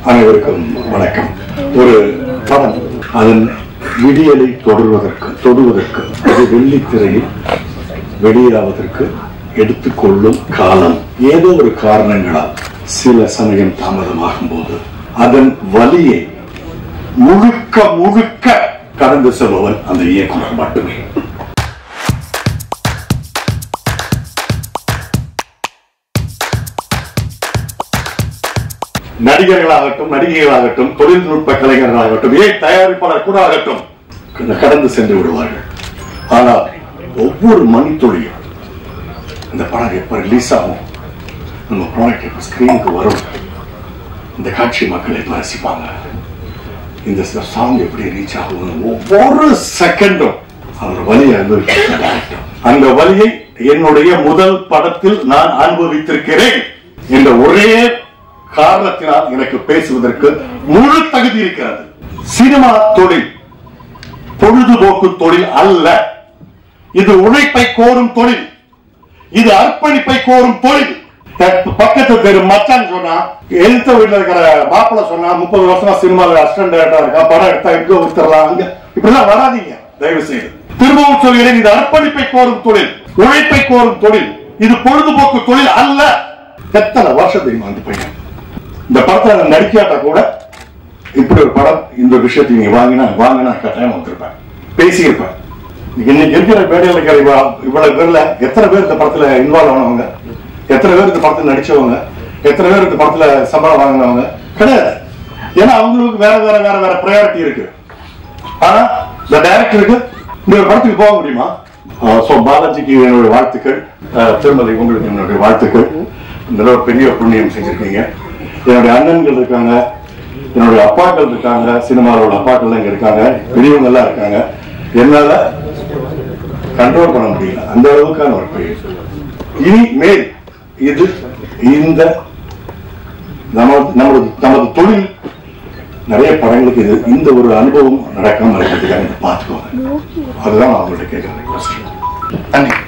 அனைவருக்கும் வணக்கம் ஒரு படம் அதன் விடியலை தொடர்வதற்கு தொடுவதற்கு அது வெள்ளித்திரையில் வெளியாவதற்கு எடுத்துக்கொள்ளும் காலம் ஏதோ ஒரு காரணங்களால் சில சமயம் தாமதமாகும் போது அதன் வலியை முழுக்க முழுக்க கடந்து செல்பவன் அந்த இயக்குனர் மட்டுமே நடிகர்களாகட்டும் நடிகைகளாகட்டும் தொழில்நுட்ப கலைஞர்களாகட்டும் ஏன் தயாரிப்பாளர் கூட ஆகட்டும் கடந்து சென்று விடுவார்கள் ஆனால் ஒவ்வொரு மணித்துளியும் இந்த படம் எப்ப ரிலீஸ் ஆகும் நம்ம ப்ராடக்ட் எப்ப ஸ்கிரீனுக்கு வரும் இந்த காட்சி மக்கள் எப்ப ரசிப்பாங்க இந்த சாங் எப்படி ரீச் ஆகும் ஒவ்வொரு செகண்டும் அவர் வலியை அனுபவிக்கிற director. அந்த வலியை என்னுடைய முதல் படத்தில் நான் அனுபவித்திருக்கிறேன் என்ற ஒரே காரணத்தினால் எனக்கு பேசுவதற்கு முழு தகுதி இருக்கிறது சினிமா தொழில் பொழுதுபோக்கு தொழில் அல்ல இது உழைப்பை கோரும் தொழில் இது அர்ப்பணிப்பை கோரும் தொழில் பக்கத்து தெரு மச்சான் சொன்னா எழுத்த வீட்டுல இருக்கிற மாப்பிள்ள சொன்னா முப்பது வருஷமா சினிமாவில் அசிஸ்டன்ட் டேரக்டரா இருக்கா படம் எடுத்தா எங்க வித்துறலாம் அங்க இப்படிலாம் வராதீங்க தயவு செய்து திரும்பவும் சொல்கிறேன் இது அர்ப்பணிப்பை கோரும் தொழில் உழைப்பை கோரும் தொழில் இது பொழுதுபோக்கு தொழில் அல்ல எத்தனை வருஷம் தெரியுமா அந்த பையன் இந்த படத்துல நான் நடிக்காட்ட கூட இப்படி ஒரு படம் இந்த விஷயத்தை நீங்க வாங்கினா வாங்கினா கட்டாயம் வந்திருப்பேன் பேசியிருப்பேன் இன்னைக்கு இருக்கிற மேடையில் இருக்கிற இவ்வ- இவ்வளவு பேர்ல எத்தனை பேர் இந்த படத்துல இன்வால்வ் ஆனவங்க எத்தனை பேர் இந்த படத்துல நடிச்சவங்க எத்தனை பேர் இந்த படத்துல சம்பளம் வாங்கினவங்க கிடையாது ஏன்னா அவங்களுக்கு வேற வேற வேற வேற ப்ரையாரிட்டி இருக்கு ஆனா இந்த டைரக்டருக்கு இந்த ஒரு படத்துக்கு போக முடியுமா சோ பாலாஜிக்கு என்னுடைய வாழ்த்துக்கள் அஹ், திருமதி உங்களுக்கு என்னுடைய வாழ்த்துக்கள் இந்த தடவை பெரிய புண்ணியம் செஞ்சிருக்கீங்க என்னுடைய அண்ணன்கள் இருக்காங்க என்னுடைய அப்பாக்கள் இருக்காங்க சினிமாவோட அப்பாக்கள் இங்க இருக்காங்க பெரியவங்க எல்லாம் இருக்காங்க என்னால கண்ட்ரோல் பண்ண முடியல அந்த அளவுக்கான ஒரு பெரிய இனி மேல் இது இந்த நம்ம நமது நமது தொழில் நிறைய படங்களுக்கு இது இந்த ஒரு அனுபவம் நடக்காம இருக்கிறதுக்காக இதை பார்த்துக்கோங்க அதுதான் நான் அவங்கள்ட்ட கேட்கிறேன் நன்றி